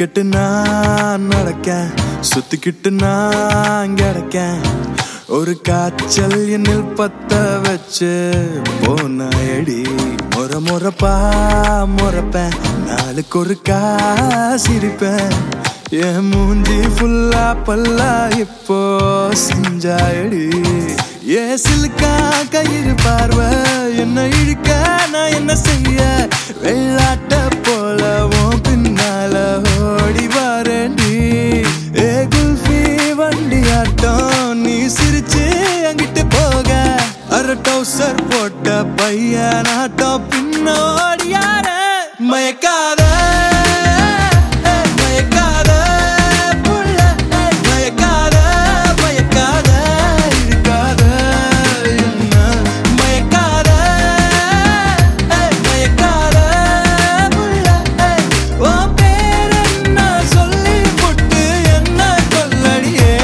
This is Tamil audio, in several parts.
சுத்திக்கிட்டு நான் நடக்கேன் சுத்திக்கிட்டு நான் கிடக்கேன் ஒரு காய்ச்சல் என்னில் பத்த வச்சு போனாயடி முற முறப்பா முறப்பேன் நாளுக்கு ஒரு சிரிப்பேன் என் மூஞ்சி ஃபுல்லா பல்லா இப்போ செஞ்சாயடி ஏ சிலுக்கா கயிறு பார்வை என்ன இழுக்க நான் என்ன செய்ய வெள்ளாட்ட போல உன் பின்னால ஓடி வரேன்டி ஏ குல்ஃபி வண்டி ஆட்டம் நீ சிரிச்சு அங்கிட்டு போக அரை டவுசர் போட்ட பையன் ஆட்டம் பின்னோடி யார மயக்காத ஏய், மயக்காத புள்ள, ஏய், மயக்காத மயக்காத இழுக்காத என்ன மயக்காத ஏய், மயக்காத புள்ள, ஏய், உன் பேர் என்ன சொல்லி புட்டு என்ன கொல்லடியே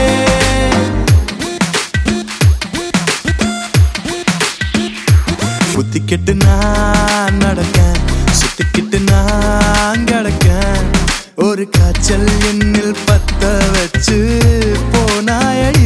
குத்திக்கிட்டு நான் நடக்கேன் சுத்திக்கிட்டு நான் கிடக்கேன் ஒரு காய்ச்சல் என்னில் பத்த வச்சு போனாயடி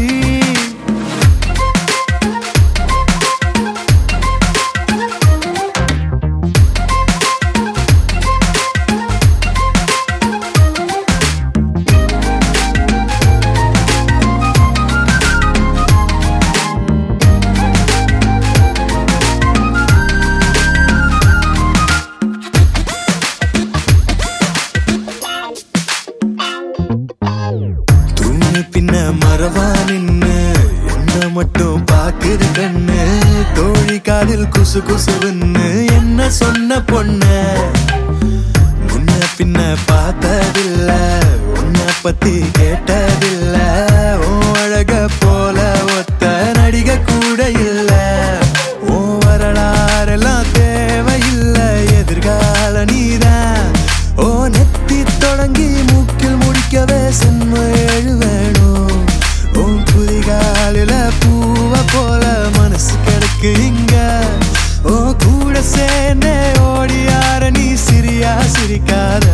தூங்கு பின்ன மரவா நின்னு என்ன மட்டும் பாக்குது கண்ணு தோழி காலில் குசு குசுன்னு என்ன சொன்ன பொண்ணு முன்ன பின்ன பார்த்ததில்ல உன்னை பத்தி கேட்டதில்ல உன் அழக போல ஒத்த நடிக கூட இல்ல உன் வரலாறெல்லாம் தேவையில்லை எதிர்கால நீதான் ஓ நெத்தி தொடங்கி மூக்கில் முடிக்கவே சென்ம ஏழு வேணும் உன் குதிகாலில பூவ போல மனசு கிடக்கு இங்க ஓ கூட சேர்ந்தே ஓடியார நீ சிரியா சிரிக்காத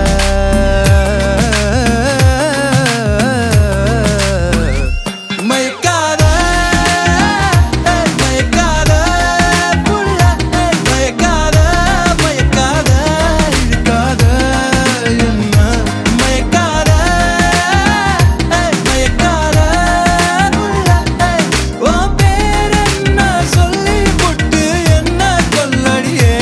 மயக்காத ஏய், மயக்காத புள்ள, ஏய், மயக்காத மயக்காத இழுக்காத என்ன மயக்காத ஏய், மயக்காத புள்ள, ஏய், உன் பேர் என்ன சொல்லி புட்டு என்ன கொல்லடியே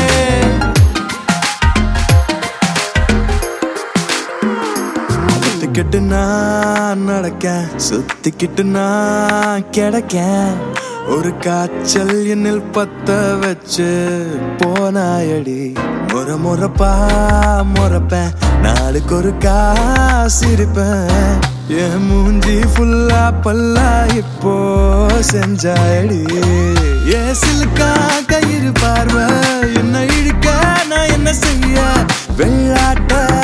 சுத்திக்கிட்டு நான் நடக்கேன் சுத்திக்கிட்டு நான் கிடக்கேன் ஒரு காய்ச்சல் என்னில் பத்த வச்சு போனாயடி முற முறப்பா முறப்பேன் நாளுக்கு ஒரு காசிருப்பேன் என் மூஞ்சி ஃபுல்லா பல்லா இப்போ செஞ்சாயடி ஏ சிலுக்கா கயிறு பார்வை என்ன இழுக்க நான் என்ன செய்ய வெள்ளாட்ட